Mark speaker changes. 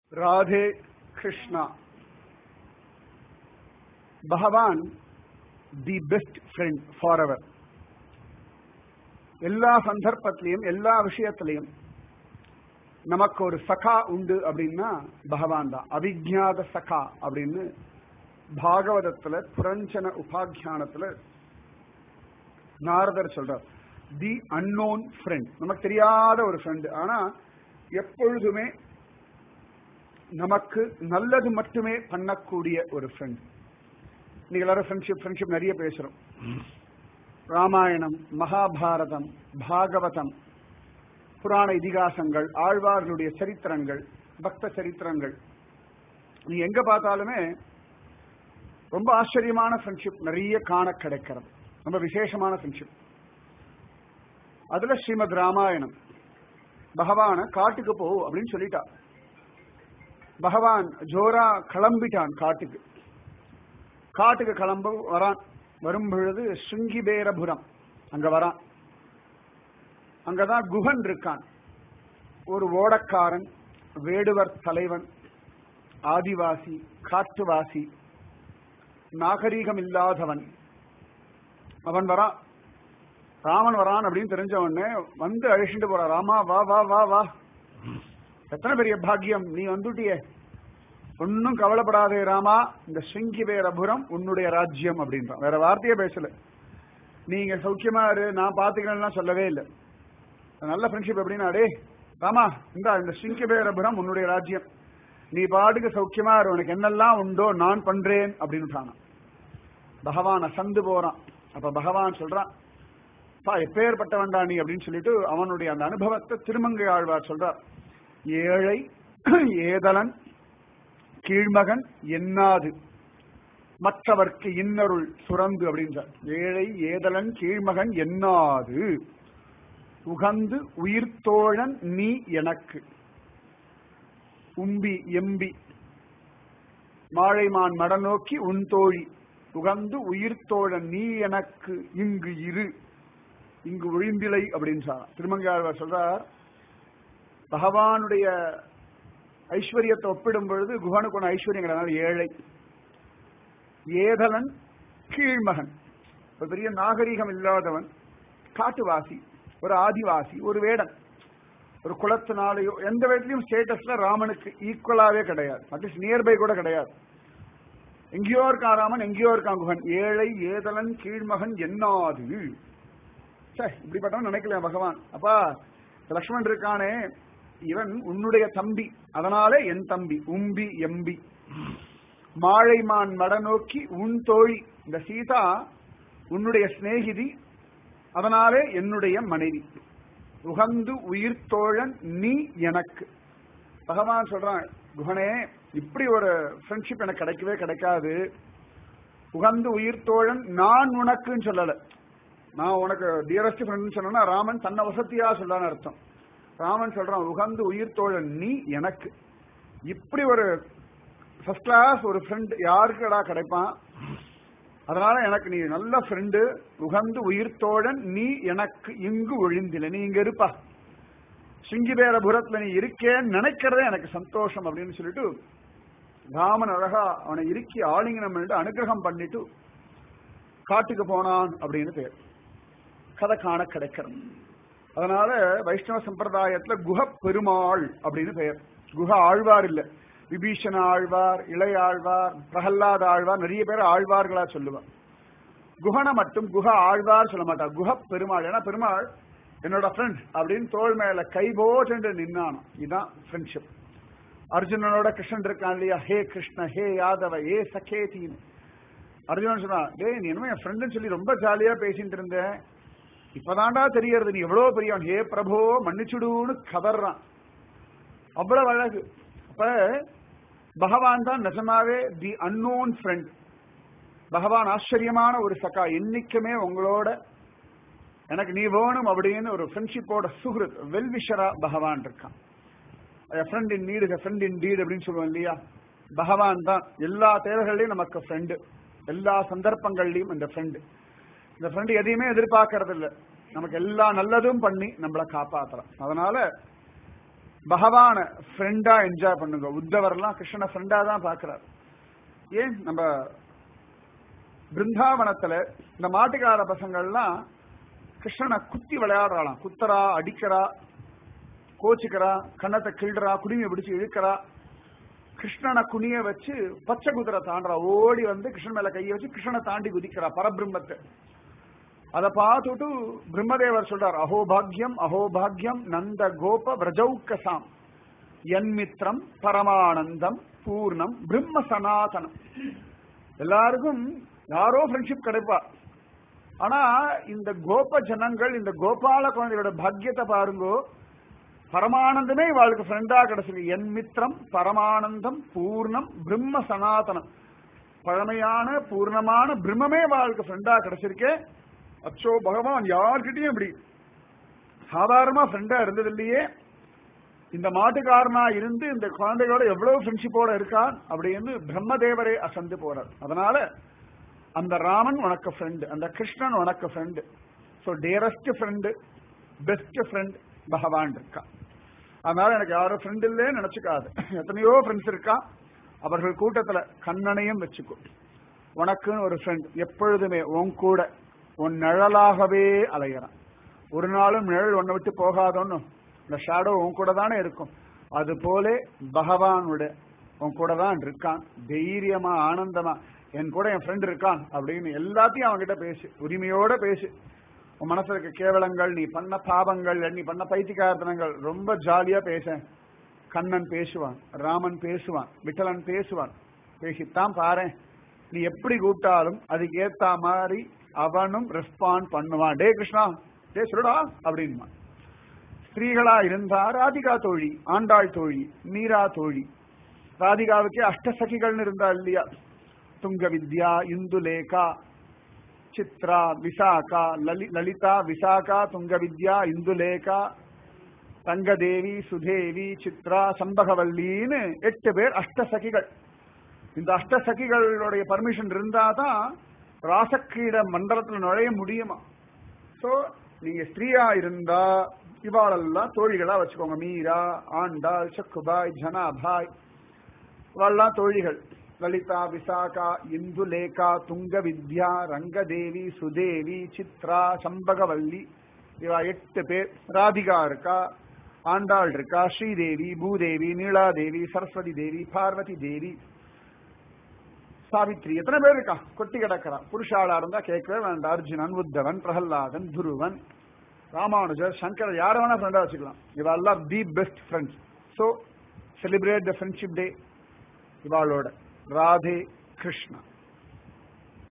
Speaker 1: ராதே கிருஷ்ணா பகவான் the best friend forever எல்லா சந்தர்ப்பத்திலையும் எல்லா விஷயத்திலையும் நமக்கு ஒரு சகா உண்டு அப்படின்னா பகவான் தான் அவிஜாத சகா அப்படின்னு பாகவதத்துல புரஞ்சன உபாக்கியானத்துல நாரதர் சொல்றார் தி அன்னோன் ஃப்ரெண்ட் நமக்கு தெரியாத ஒரு ஃப்ரெண்ட் ஆனா எப்பொழுதுமே நமக்கு நல்லது மட்டுமே பண்ணக்கூடிய ஒரு ஃப்ரெண்ட் இன்னைக்கு எல்லாரும் ஃப்ரெண்ட்ஷிப் ஃப்ரெண்ட்ஷிப் நிறைய பேசுறோம் ராமாயணம் மகாபாரதம் பாகவதம் புராண இதிகாசங்கள் ஆழ்வார்களுடைய சரித்திரங்கள் பக்த சரித்திரங்கள் நீ எங்க பார்த்தாலுமே ரொம்ப ஆச்சரியமான ஃப்ரெண்ட்ஷிப் நிறைய காண கிடைக்கிறது ரொம்ப விசேஷமான ஃப்ரெண்ட்ஷிப் அதுல ஸ்ரீமத் ராமாயணம் பகவான காட்டுக்கு போ அப்படின்னு சொல்லிட்டா பகவான் ஜோரா கிளம்பிட்டான் காட்டுக்கு காட்டுக்கு கிளம்ப வரான் வரும் பொழுது ஸ்ருங்கிபேரபுரம் அங்க வரான் அங்கதான் குஹன் இருக்கான் ஒரு ஓடக்காரன் வேடுவர் தலைவன் ஆதிவாசி காட்டுவாசி நாகரீகம் இல்லாதவன் அவன் வரான் ராமன் வரான் அப்படின்னு தெரிஞ்ச உடனே வந்து அழிச்சுட்டு போறான் ராமா வா வா வா வா எத்தனை பெரிய பாக்கியம் நீ வந்துட்டியே ஒன்னும் கவலைப்படாதே ராமா இந்த ஸ்ருங்கிபேரபுரம் உன்னுடைய ராஜ்யம் அப்படின்றான் வேற வார்த்தையே பேசல நீங்க சௌக்கியமா இரு நான் பாத்துக்கிறேன்னா சொல்லவே இல்லை நல்ல ஃப்ரெண்ட்ஷிப் எப்படின்னா டே ராமா இந்த இந்த ஸ்ருங்கிபேரபுரம் உன்னுடைய ராஜ்யம் நீ பாட்டுக்கு சௌக்கியமா இரு உனக்கு என்னெல்லாம் உண்டோ நான் பண்றேன் அப்படின்னு பகவான் அசந்து போறான் அப்ப பகவான் சொல்றான் பா எப்பேற்பட்டவன்டா நீ அப்படின்னு சொல்லிட்டு அவனுடைய அந்த அனுபவத்தை திருமங்கை ஆழ்வார் சொல்றார் ஏழை ஏதலன் கீழ்மகன் என்னாது மற்றவர்க்கு இன்னருள் சுரந்து அப்படின்றார் ஏழை ஏதலன் கீழ்மகன் என்னாது உகந்து உயிர்த்தோழன் நீ எனக்கு உம்பி எம்பி மாழைமான் மடநோக்கி உன் தோழி உகந்து உயிர்த்தோழன் நீ எனக்கு இங்கு இரு இங்கு ஒழிந்திலை அப்படின்னு திருமங்கையாழ்வார் சொல்றார் பகவானுடைய ஐஸ்வர்யத்தை ஒப்பிடும் பொழுது குஹனுக்கு ஒன்று ஐஸ்வர்யம் கிடையாது ஏழை ஏதலன் கீழ்மகன் ஒரு பெரிய நாகரீகம் இல்லாதவன் காட்டுவாசி ஒரு ஆதிவாசி ஒரு வேடன் ஒரு குளத்தினாலேயோ எந்த விதத்திலையும் ஸ்டேட்டஸ்ல ராமனுக்கு ஈக்குவலாவே கிடையாது அட்லீஸ்ட் நியர்பை கூட கிடையாது எங்கேயோ இருக்கான் ராமன் எங்கேயோ இருக்கான் குஹன் ஏழை ஏதலன் கீழ்மகன் என்னாது இப்படிப்பட்டவன் நினைக்கல பகவான் அப்பா லக்ஷ்மண் இருக்கானே இவன் உன்னுடைய தம்பி அதனாலே என் தம்பி உம்பி எம்பி மாழைமான் மடநோக்கி உன் தோழி இந்த சீதா உன்னுடைய சிநேகிதி அதனாலே என்னுடைய மனைவி உகந்து உயிர் தோழன் நீ எனக்கு பகவான் சொல்றான் குகனே இப்படி ஒரு ஃப்ரெண்ட்ஷிப் எனக்கு கிடைக்கவே கிடைக்காது உகந்து உயிர் தோழன் நான் உனக்குன்னு சொல்லல நான் உனக்கு டியரஸ்ட் ஃப்ரெண்ட் சொன்னா ராமன் தன்னை வசதியா சொல்லான்னு அர்த்தம் ராமன் சொல்றான் உகந்து உயிர் தோழன் நீ எனக்கு இப்படி ஒரு ஃபர்ஸ்ட் கிளாஸ் ஒரு ஃப்ரெண்ட் யாருக்குடா கிடைப்பான் அதனால எனக்கு நீ நல்ல ஃப்ரெண்டு உகந்து உயிர் தோழன் நீ எனக்கு இங்கு ஒழிந்தில நீ இங்க இருப்பா சிங்கிபேரபுரத்துல நீ இருக்கேன்னு நினைக்கிறதே எனக்கு சந்தோஷம் அப்படின்னு சொல்லிட்டு ராமன் அழகா அவனை இறுக்கி ஆலிங்கனம் பண்ணிட்டு அனுகிரகம் பண்ணிட்டு காட்டுக்கு போனான் அப்படின்னு பேர் கதை காண கிடைக்கிறது அதனால வைஷ்ணவ சம்பிரதாயத்துல குஹ பெருமாள் அப்படின்னு பெயர் குஹ ஆழ்வார் இல்ல விபீஷண ஆழ்வார் இளையாழ்வார் பிரகல்லாத ஆழ்வார் நிறைய பேர் ஆழ்வார்களா சொல்லுவார் குஹனை மட்டும் குஹ ஆழ்வார் சொல்ல மாட்டார் குஹ பெருமாள் ஏன்னா பெருமாள் என்னோட ஃப்ரெண்ட் அப்படின்னு தோல் மேல கை போட்டு நின்னானோ இதுதான் ஃப்ரெண்ட்ஷிப் அர்ஜுனனோட கிருஷ்ணன் இருக்கான் இல்லையா ஹே கிருஷ்ண ஹே யாதவ ஏ சகேதின்னு அர்ஜுனன் சொன்னான் டேய் நீ என்னமோ என் ஃப்ரெண்டுன்னு சொல்லி ரொம்ப ஜாலியா பேசிட்டு இருந்தேன் இப்பதான்டா தெரியறது நீ எவ்வளவு பெரியவன் ஹே பிரபோ மன்னிச்சுடுன்னு கதறான் அவ்வளவு அழகு அப்ப பகவான் தான் நிஜமாவே தி அன்னோன் ஃப்ரெண்ட் பகவான் ஆச்சரியமான ஒரு சகா என்னைக்குமே உங்களோட எனக்கு நீ வேணும் அப்படின்னு ஒரு ஃப்ரெண்ட்ஷிப்போட சுகிருத் வெல்விஷரா பகவான் இருக்கான் friend in need friend in deed அப்படின்னு சொல்லுவோம் இல்லையா பகவான் தான் எல்லா தேவைகள்லையும் நமக்கு ஃப்ரெண்டு எல்லா சந்தர்ப்பங்கள்லையும் இந்த ஃப்ரெண்டு இந்த ஃப்ரெண்டு எதையுமே எதிர்பார்க்கறது இல்லை நமக்கு எல்லா நல்லதும் பண்ணி நம்மளை காப்பாத்துறான் அதனால பகவான ஃப்ரெண்டா என்ஜாய் பண்ணுங்க உத்தவர்லாம் கிருஷ்ணனை ஃப்ரெண்டா தான் பாக்குறாரு ஏன் நம்ம பிருந்தாவனத்துல இந்த மாட்டுக்கார பசங்கள்லாம் கிருஷ்ணனை குத்தி விளையாடுறாளாம் குத்தரா அடிக்கிறா கோச்சிக்கிறா கண்ணத்தை கிள்றா குடிமையை பிடிச்சு இழுக்கிறா கிருஷ்ணனை குனிய வச்சு பச்சை குதிரை தாண்டறா ஓடி வந்து கிருஷ்ணன் மேல கையை வச்சு கிருஷ்ணனை தாண்டி குதிக்கிறா பரபிரம்மத்தை அதை பார்த்துட்டு பிரம்மதேவர் சொல்றார் அஹோபாகியம் அஹோபாகியம் நந்த கோப விரஜௌக்கசாம் என்மித்ரம் பரமானந்தம் பூர்ணம் பிரம்ம சனாதனம் எல்லாருக்கும் யாரோ ஃப்ரெண்ட்ஷிப் கிடைப்பா ஆனா இந்த கோப ஜனங்கள் இந்த கோபால குழந்தைகளோட பாக்கியத்தை பாருங்கோ பரமானந்தமே இவாளுக்கு ஃப்ரெண்டா கிடைச்சிருக்கு என் மித்திரம் பரமானந்தம் பூர்ணம் பிரம்ம சனாதனம் பழமையான பூர்ணமான பிரம்மமே இவாளுக்கு ஃப்ரெண்டா கிடைச்சிருக்கே அச்சோ பகவான் யார்கிட்டயும் இப்படி சாதாரணமா ஃப்ரெண்டா இருந்தது இல்லையே இந்த மாட்டுக்காரனா இருந்து இந்த குழந்தைகளோட எவ்வளவு ஃப்ரெண்ட்ஷிப்போட இருக்கான் அப்படின்னு பிரம்மதேவரே அசந்து போறார் அதனால அந்த ராமன் உனக்கு ஃப்ரெண்டு அந்த கிருஷ்ணன் உனக்கு friend so dearest friend best friend பகவான் இருக்கா அதனால எனக்கு யாரும் ஃப்ரெண்ட் இல்லைன்னு நினைச்சுக்காது எத்தனையோ ஃப்ரெண்ட்ஸ் இருக்கா அவர்கள் கூட்டத்துல கண்ணனையும் வச்சுக்கோ உனக்குன்னு ஒரு ஃப்ரெண்ட் எப்பொழுதுமே உன் கூட உன் நிழலாகவே அலையிறான் ஒரு நாளும் நிழல் உன்னை விட்டு போகாதோன்னு இந்த ஷேடோ உன் கூட தானே இருக்கும் அது போல பகவானோட உன் கூட தான் இருக்கான் தைரியமா ஆனந்தமா என் கூட என் ஃப்ரெண்ட் இருக்கான் அப்படின்னு எல்லாத்தையும் அவன்கிட்ட பேசு உரிமையோட பேசு உன் மனசுல இருக்க கேவலங்கள் நீ பண்ண பாவங்கள் நீ பண்ண பைத்தியகார்த்தனங்கள் ரொம்ப ஜாலியா பேச கண்ணன் பேசுவான் ராமன் பேசுவான் விட்டலன் பேசுவான் பேசித்தான் பாரு நீ எப்படி கூப்பிட்டாலும் அதுக்கு ஏத்த மாதிரி அவனும் ரெஸ்பாண்ட் பண்ணுவான் டே கிருஷ்ணா டே சொல்லுடா அப்படின்மா ஸ்திரீகளா இருந்தா ராதிகா தோழி ஆண்டாள் தோழி மீரா தோழி ராதிகாவுக்கே அஷ்டசகிகள்னு இருந்தா இல்லையா துங்க வித்யா இந்துலேகா சித்ரா விசாகா லலி லலிதா விசாகா துங்க வித்யா இந்துலேகா தங்கதேவி சுதேவி சித்ரா சம்பகவல்லின்னு எட்டு பேர் அஷ்டசகிகள் இந்த அஷ்டசகிகளுடைய பர்மிஷன் இருந்தா தான் ராசக்கிரீட மண்டலத்துல நுழைய முடியுமா சோ நீங்க ஸ்திரீயா இருந்தா இவாளெல்லாம் தோழிகளா வச்சுக்கோங்க மீரா ஆண்டாள் சக்குபாய் ஜனாபாய் இவாளெல்லாம் தோழிகள் லலிதா விசாகா இந்துலேகா துங்க வித்யா ரங்கதேவி சுதேவி சித்ரா சம்பகவல்லி இவா எட்டு பேர் ராதிகா இருக்கா ஆண்டாள் இருக்கா ஸ்ரீதேவி பூதேவி நீலாதேவி சரஸ்வதி தேவி பார்வதி தேவி சாவித்ரி எத்தனை பேர் இருக்கா கொட்டி கிடக்கிறா புருஷாளா இருந்தா கேட்கவே வேண்டாம் அர்ஜுனன் உத்தவன் பிரகல்லாதன் துருவன் ராமானுஜர் சங்கர் யார வேணா ஃப்ரெண்டா வச்சுக்கலாம் இவெல்லாம் the best friends so celebrate the friendship day Radhe ராதே கிருஷ்ணா